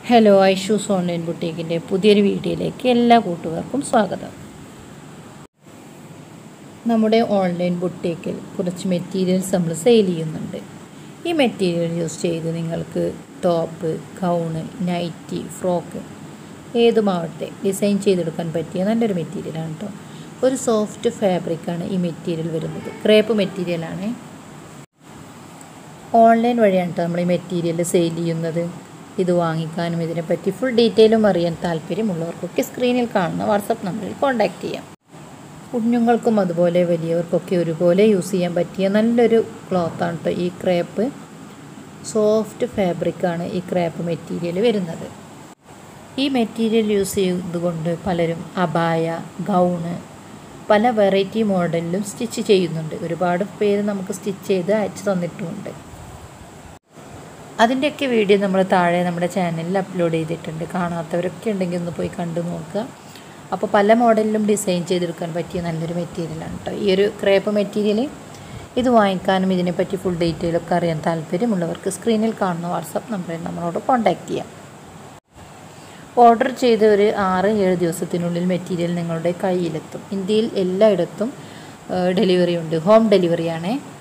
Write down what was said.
hello Aishu's online ബുട്ടീക്കിൻ്റെ പുതിയൊരു വീഡിയോയിലേക്ക് എല്ലാ കൂട്ടുകാർക്കും സ്വാഗതം നമ്മുടെ ഓൺലൈൻ ബുട്ടീക്കിൽ കുറച്ച് മെറ്റീരിയൽസ് നമ്മൾ സെയിൽ ചെയ്യുന്നുണ്ട് ഈ മെറ്റീരിയൽ യൂസ് ചെയ്ത് നിങ്ങൾക്ക് ടോപ്പ് ഗൗണ് നൈറ്റി ഫ്രോക്ക് ഏതുമാവട്ടെ ഡിസൈൻ ചെയ്തെടുക്കാൻ പറ്റിയ നല്ലൊരു മെറ്റീരിയലാണ് കേട്ടോ ഒരു സോഫ്റ്റ് ഫാബ്രിക്കാണ് ഈ മെറ്റീരിയൽ വരുന്നത് ക്രേപ്പ് മെറ്റീരിയലാണ് ഓൺലൈൻ വഴിയാണ് കേട്ടോ നമ്മൾ ഈ മെറ്റീരിയൽ സെയിൽ ചെയ്യുന്നത് ഇത് വാങ്ങിക്കാനും ഇതിനെപ്പറ്റി ഫുൾ ഡീറ്റെയിലും അറിയാൻ താല്പര്യമുള്ളവർക്കൊക്കെ സ്ക്രീനിൽ കാണുന്ന വാട്സപ്പ് നമ്പറിൽ കോൺടാക്റ്റ് ചെയ്യാം കുഞ്ഞുങ്ങൾക്കും അതുപോലെ വലിയവർക്കൊക്കെ ഒരുപോലെ യൂസ് ചെയ്യാൻ പറ്റിയ നല്ലൊരു ക്ലോത്താണ് കേട്ടോ ഈ ക്രേപ്പ് സോഫ്റ്റ് ഫാബ്രിക്കാണ് ഈ ക്രേപ്പ് മെറ്റീരിയൽ വരുന്നത് ഈ മെറ്റീരിയൽ യൂസ് ചെയ്തുകൊണ്ട് പലരും അബായ ഗൗണ് പല വെറൈറ്റി മോഡലിലും സ്റ്റിച്ച് ചെയ്യുന്നുണ്ട് ഒരുപാട് പേര് നമുക്ക് സ്റ്റിച്ച് ചെയ്ത് അയച്ചു തന്നിട്ടുമുണ്ട് അതിൻ്റെയൊക്കെ വീഡിയോ നമ്മൾ താഴെ നമ്മുടെ ചാനലിൽ അപ്ലോഡ് ചെയ്തിട്ടുണ്ട് കാണാത്തവരൊക്കെ ഉണ്ടെങ്കിൽ ഒന്ന് പോയി കണ്ടു നോക്കുക അപ്പോൾ പല മോഡലിലും ഡിസൈൻ ചെയ്തെടുക്കാൻ പറ്റിയ നല്ലൊരു മെറ്റീരിയലാണ് കേട്ടോ ഈ ഒരു ക്രേപ്പ് മെറ്റീരിയൽ ഇത് വാങ്ങിക്കാനും ഇതിനെപ്പറ്റി ഫുൾ ഡീറ്റെയിലൊക്കെ അറിയാൻ താല്പര്യമുള്ളവർക്ക് സ്ക്രീനിൽ കാണുന്ന വാട്സപ്പ് നമ്പറിൽ നമ്മളോട് കോൺടാക്റ്റ് ചെയ്യാം ഓർഡർ ചെയ്ത ഒരു ആറ് ഏഴ് ദിവസത്തിനുള്ളിൽ മെറ്റീരിയൽ നിങ്ങളുടെ കയ്യിലെത്തും ഇന്ത്യയിൽ എല്ലായിടത്തും ഡെലിവറി ഉണ്ട് ഹോം ഡെലിവറിയാണേ